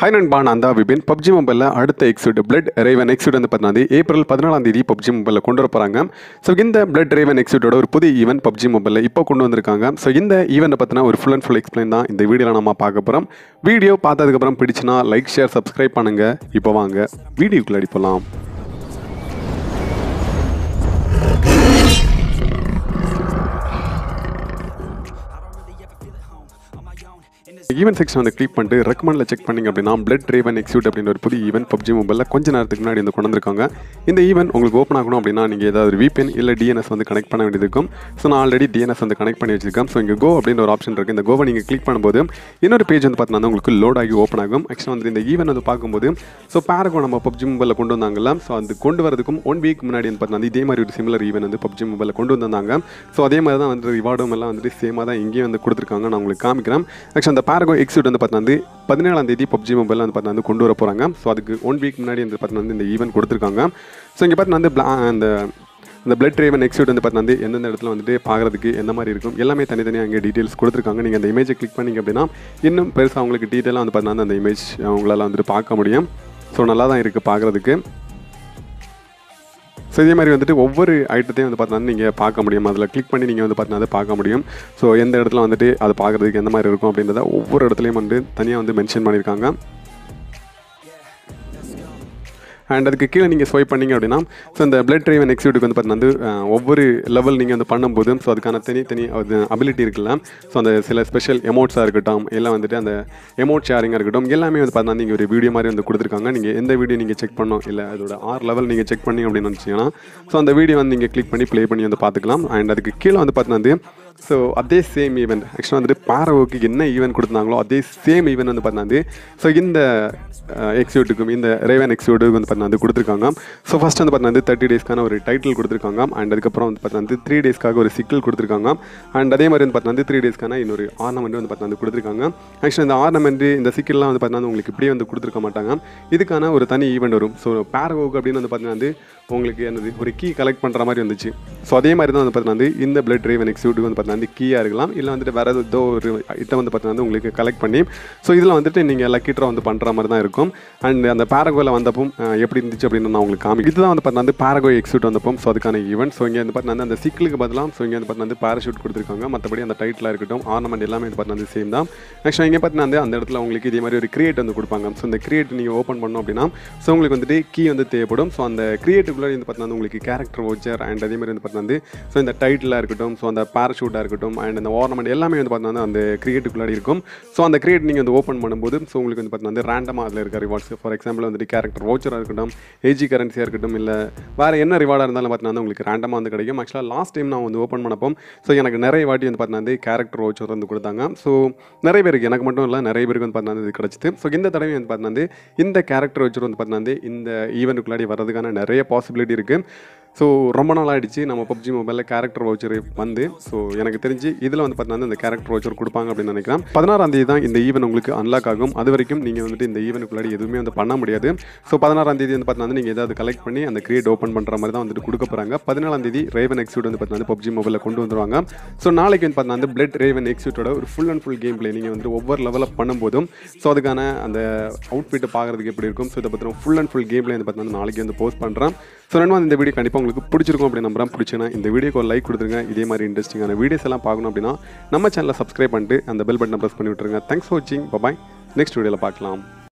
high நண்பா நான் தான் விபின் பப்ஜி மொபைலில் அடுத்த எக்ஸிட் பிளட் ரேவன் எக்ஸிட் வந்து பார்த்தீங்கன்னா ஏப்ரல் பதினாலாம் தேதி பப்ஜி மொபைலில் கொண்டு வர போகிறாங்க ஸோ இந்த பிளட் ரேவன் எக்ஸிட்டோட ஒரு புதிய ஈவென்ட் பப்ஜி மொபைலில் இப்போ கொண்டு வந்திருக்காங்க ஸோ இந்த ஈவெண்ட்டை பற்றின ஒரு ஃபுல் அண்ட் ஃபுல் எக்ஸ்பிளைன் தான் இந்த வீடியோவில் நம்ம பார்க்க போகிறோம் வீடியோ பார்த்ததுக்கப்புறம் பிடிச்சினா லைக் ஷேர் சப்ஸ்கிரைப் பண்ணுங்கள் இப்போ வாங்க வீடியோக்குள்ள அடிப்பலாம் ஈவென்ட் செக்ஷன் வந்து கிளிக் பண்ணிட்டு ரெக்கமெண்டில் செக் பண்ணிங்க அப்படின்னா பிளட் ரேவன் எக்ஸியூட் அப்படின்ற ஒரு புதிய ஈவென்ட் பப்ஜி மொபைலில் கொஞ்ச நேரத்துக்கு முன்னாடி வந்து கொண்டு வந்திருக்காங்க இந்த ஈவென்ட் உங்களுக்கு ஓப்பன் ஆகணும் அப்படின்னா நீங்கள் ஏதாவது ஒரு VPN இல்லை டிஎன்எஸ் வந்து கனெக்ட் பண்ண வேண்டியது இருக்கும் ஸோ நான் ஆல்ரெடி டிஎன்எஸ் வந்து கனெக்ட் பண்ணி வச்சிருக்கேன் ஸோ இங்கே கோ அப்படின்ற ஒரு ஆப்ஷன் இருக்குது இந்த கோவை நீங்கள் கிளிக் பண்ணும்போது இன்னொரு பேஜ் வந்து பார்த்தீங்கன்னா உங்களுக்கு லோட் ஆகி ஓப்பன் ஆகும் ஆக்சுவலாக வந்து இந்த ஈவென்ட் வந்து பார்க்கும்போது ஸோ பேரகோ நம்ம பப்ஜி மொபைலில் கொண்டு வந்தாங்கல்ல ஸோ அது கொண்டு வரதுக்கும் ஒன் வீக் முன்னாடி வந்து பார்த்தீங்கன்னா இதே மாதிரி ஒரு சிமிலர் ஈவென்ட் வந்து பப்ஜி மொபைலில் கொண்டு வந்தாங்க ஸோ அதே மாதிரி தான் வந்து ரிவார்டும் எல்லாம் வந்துட்டு சேமாக தான் இங்கேயும் வந்து கொடுத்துருக்காங்க நான் உங்களுக்கு காமிக்கிறேன் ஆக்சுவலாக அந்த பேரகோ எக்ஸிட் வந்து பார்த்தீங்கன்னா வந்து பதினேழாம் தேதி பப்ஜி மொபைலில் வந்து பார்த்தீங்கன்னா வந்து கொண்டு வர போகிறாங்க ஸோ அதுக்கு ஒன் வீக் முன்னாடி வந்து பார்த்தீங்கன்னா வந்து இந்த ஈவென்ட் கொடுத்துருக்காங்க ஸோ இங்கே பார்த்தீங்கன்னா வந்து bla- அந்த இந்த பிளட் ரேவன் எக்ஸிட் வந்து பார்த்தீங்கன்னா வந்து எந்தெந்த இடத்துல வந்துட்டு பார்க்குறதுக்கு எந்த மாதிரி இருக்கும் எல்லாமே தனித்தனியாக அங்கே டீட்டெயில்ஸ் கொடுத்துருக்காங்க நீங்கள் அந்த இமேஜை கிளிக் பண்ணீங்க அப்படின்னா இன்னும் பெருசாக உங்களுக்கு டீட்டெயிலாக வந்து பார்த்தீங்கன்னா அந்த இமேஜ் உங்களால் வந்துட்டு பார்க்க முடியும் ஸோ நல்லா தான் இருக்குது பார்க்குறதுக்கு ஸோ இதே மாதிரி வந்துட்டு ஒவ்வொரு ஐட்டத்தையும் வந்து பார்த்தீங்கன்னா நீங்கள் பார்க்க முடியும் அதில் கிளிக் பண்ணி நீங்கள் வந்து பார்த்தீங்கன்னா அதை பார்க்க முடியும் ஸோ எந்த இடத்துல வந்துட்டு அது பார்க்குறதுக்கு எந்த மாதிரி இருக்கும் அப்படின்றத ஒவ்வொரு இடத்துலையும் வந்து தனியாக வந்து மென்ஷன் பண்ணியிருக்காங்க அண்ட் அதுக்கு கீழே நீங்கள் ஸ்வைப் பண்ணீங்க அப்படின்னா ஸோ இந்த பிளட் ட்ரைவன் எக்ஸிக்யூட்டிவ் வந்து பார்த்தீங்கன்னா வந்து அஹ், ஒவ்வொரு லெவல் நீங்கள் வந்து பண்ணும்போது ஸோ அதுக்கான தனி தனி அது அபிலிட்டி இருக்குல்ல ஸோ அந்த சில ஸ்பெஷல் எமௌண்ட்ஸாக இருக்கட்டும் எல்லாம் வந்துட்டு அந்த எமௌண்ட் ஷேரிங்காக இருக்கட்டும் எல்லாமே வந்து பார்த்தீங்கன்னா நீங்கள் ஒரு வீடியோ மாதிரி வந்து கொடுத்துருக்காங்க நீங்கள் எந்த வீடியோ நீங்கள் செக் பண்ணோம் இல்லை அதோட ஆறு லெவல் நீங்கள் செக் பண்ணி அப்படின்னு நினச்சிங்கன்னா ஸோ அந்த வீடியோ வந்து நீங்கள் கிளிக் பண்ணி ப்ளே பண்ணி வந்து பார்த்துக்கலாம் அண்ட் அதுக்கு கீழே வந்து பார்த்தீங்கன்னா வந்து ஸோ அதே சேம் ஈவெண்ட் ஆக்சுவலாக வந்துட்டு பாரவோக்கு என்ன ஈவெண்ட் கொடுத்தாங்களோ அதே சேம் ஈவெண்ட் வந்து பார்த்தீங்கன்னா ஸோ இந்த எக்ஸியூட்டுக்கும் இந்த ரேவன் எக்ஸியூட்டுக்கு வந்து பார்த்தீங்கன்னா வந்து கொடுத்துருக்காங்க ஸோ ஃபஸ்ட் வந்து பார்த்தீங்கன்னா தேர்ட்டி டேஸ்க்கான ஒரு டைட்டில் கொடுத்துருக்காங்க அண்ட் அதுக்கப்புறம் வந்து பார்த்தீங்கன்னா த்ரீ டேஸ்க்காக ஒரு சிக்கல் கொடுத்துருக்காங்க அண்ட் அதே மாதிரி வந்து பார்த்தீங்கன்னா த்ரீ டேஸ்க்கான இன்னொரு ஆர்னமெண்ட் வந்து பார்த்தீங்கன்னா கொடுத்துருக்காங்க ஆக்சுவலாக இந்த ஆர்னமெண்ட் இந்த சிக்கல்லாம் வந்து பார்த்தீங்கன்னா உங்களுக்கு இப்படியே வந்து கொடுத்துருக்க மாட்டாங்க இதுக்கான ஒரு தனி ஈவெண்ட் வரும் ஸோ பேரவோக்கு அப்படின்னு வந்து பார்த்தீங்கன்னா வந்து உங்களுக்கு என்னது ஒரு கீ கலெக்ட் பண்ணுற மாதிரி வந்துச்சு ஸோ அதே மாதிரி தான் வந்து பார்த்தீங்கன்னா வந்து இந்த பிளட் ட்ரைவன் எக்ஸிக்யூட்டிவ் வந்து பார்த்தீங்கன்னா வந்து கீயாக இருக்கலாம் இல்லை வந்துட்டு வேறு ஏதோ ஒரு ஐட்டம் வந்து பார்த்தீங்கன்னா வந்து உங்களுக்கு கலெக்ட் பண்ணி ஸோ இதில் வந்துட்டு நீங்கள் லக்கி ட்ரா வந்து பண்ணுற மாதிரி தான் இருக்கும் அண்ட் அந்த பேரகோவில் வந்தப்போ அஹ், எப்படி இருந்துச்சு அப்படின்னு நான் உங்களுக்கு காமி இதுதான் வந்து பார்த்தீங்கன்னா வந்து பேரகோ எக்ஸிக்யூட் வந்தப்போ ஸோ அதுக்கான ஈவெண்ட் ஸோ இங்கே வந்து பார்த்தீங்கன்னா அந்த சிக்கலுக்கு பதிலாக ஸோ இங்கே வந்து பார்த்தீங்கன்னா வந்து பேராஷூட் கொடுத்துருக்காங்க மற்றபடி அந்த டைட்டிலாக இருக்கட்டும் ஆர்னமெண்ட் எல்லாமே வந்து பார்த்தீங்கன்னா வந்து சேம் தான் ஆக்சுவலாக இங்கே பார்த்தீங்கன்னா வந்து அந்த இடத்துல உங்களுக்கு இதே மாதிரி ஒரு கிரியேட் வந்து கொடுப்பாங்க ஸோ இந்த கிரியேட் நீங்கள் ஓப்பன் பண்ணோம் அப்படின்னா ஸோ உங்களுக்கு வந்துட்டு கீ வந்து தேவைப்படும் ஸோ அந்த கிரியேட்டுக்குள்ளே வந்து பார்த்தீங்கன்னா உங்களுக்கு கேரக்டர் வச்சர் அண்ட் அதே மாதிரி வந்து பார்த்தீங்கன்னா வந்து ஸோ இந்த டைட்டிலாக இருக்கட்டும் ஸோ அந்த பேராஷூட்டாக இருக்கட்டும் அண்ட் அந்த ஆர்னமெண்ட் எல்லாமே வந்து பார்த்தீங்கன்னா அந்த கிரியேட்டுக்குள்ளாடி இருக்கும் ஸோ அந்த கிரியேட் நீங்கள் வந்து ஓப்பன் பண்ணும்போது ஸோ உங்களுக்கு வந்து பார்த்தீங்கன்னா வந்து ரேண்டமாக அதில் இருக்க ரிவார்ட்ஸ் ஃபார் எக்ஸாம்பிள் வந்துட்டு கேரக்டர் வவுச்சராக இருக்கட்டும் ஏஜி கரன்சியாக இருக்கட்டும் இல்லை வேறு என்ன ரிவார்டாக இருந்தாலும் பார்த்தீங்கன்னா உங்களுக்கு ரேண்டமாக வந்து கிடைக்கும் ஆக்சுவலாக லாஸ்ட் டைம் நான் வந்து ஓப்பன் பண்ணப்போ ஸோ எனக்கு நிறைய வாட்டி வந்து பார்த்தீங்கன்னா வந்து கேரக்டர் வவுச்சர் வந்து கொடுத்தாங்க ஸோ நிறைய பேருக்கு எனக்கு மட்டும் இல்லை நிறைய பேருக்கு வந்து பார்த்தீங்கன்னா இது கிடச்சிது ஸோ இந்த தடவை வந்து பார்த்தீங்கன்னா வந்து இந்த கேரக்டர் வவுச்சர் வந்து பார்த்தீங்கன்னா வந்து இந்த ஈவெண்ட்டுக்குள்ளாடி வர்றதுக்கான நிறைய பாசிபிலிட்டி இருக்குது ஸோ ரொம்ப நாள் ஆயிடுச்சு நம்ம பப்ஜி மொபைலில் கேரக்டர் வவுச்சர் வந்து ஸோ எனக்கு தெரிஞ்சு இதில் வந்து பார்த்தீங்கன்னா இந்த கேரக்டர் வவுச்சர் கொடுப்பாங்க அப்படின்னு நினைக்கிறேன் பதினாறாம் தேதி தான் இந்த ஈவெண்ட் உங்களுக்கு அன்லாக் ஆகும் அது வரைக்கும் நீங்கள் வந்துட்டு இந்த ஈவெண்ட்டுக்குள்ளாடி எதுவுமே வந்து பண்ண முடியாது ஸோ பதினாறாம் தேதி வந்து பார்த்தீங்கன்னா நீங்கள் ஏதாவது கலெக்ட் பண்ணி அந்த கிரியேட் ஓப்பன் பண்ணுற மாதிரி தான் வந்துட்டு கொடுக்க போகிறாங்க பதினாலாம் தேதி ரேவன் எக்ஸியூட் வந்து பார்த்தீங்கன்னா பப்ஜி மொபைலில் கொண்டு வந்துருவாங்க ஸோ நாளைக்கு வந்து பார்த்தீங்கன்னா வந்து பிளட் ரேவன் எக்ஸியூட்டோட ஒரு full and full game play நீங்கள் வந்து ஒவ்வொரு லெவலில் பண்ணும்போதும் ஸோ அதுக்கான அந்த அவுட்ஃபிட்டை பார்க்குறதுக்கு எப்படி இருக்கும் ஸோ இதை பற்றின full and full game play வந்து பார்த்தீங்கன்னா நாளைக்கு வந்து போஸ்ட் பண்ணுறேன் ஸோ ரெண்டு இந்த வீடியோ கண்டிப்பாக உங்களுக்கு பிடிச்சிருக்கும் அப்படின்னு நம்புறேன் பிடிச்சினா இந்த வீடியோக்கு ஒரு லைக் கொடுத்துருங்க இதே மாதிரி இன்ட்ரெஸ்டிங்கான வீடியோஸ் எல்லாம் பார்க்கணும் அப்படின்னா நம்ம சேனலை சப்ஸ்கிரைப் பண்ணிட்டு அந்த பெல் பட்டனை ப்ரெஸ் பண்ணி விட்டுருங்க தேங்க்ஸ் ஃபார் வாட்சிங் பாய் நெக்ஸ்ட் வீடியோவில் பார்க்கலாம்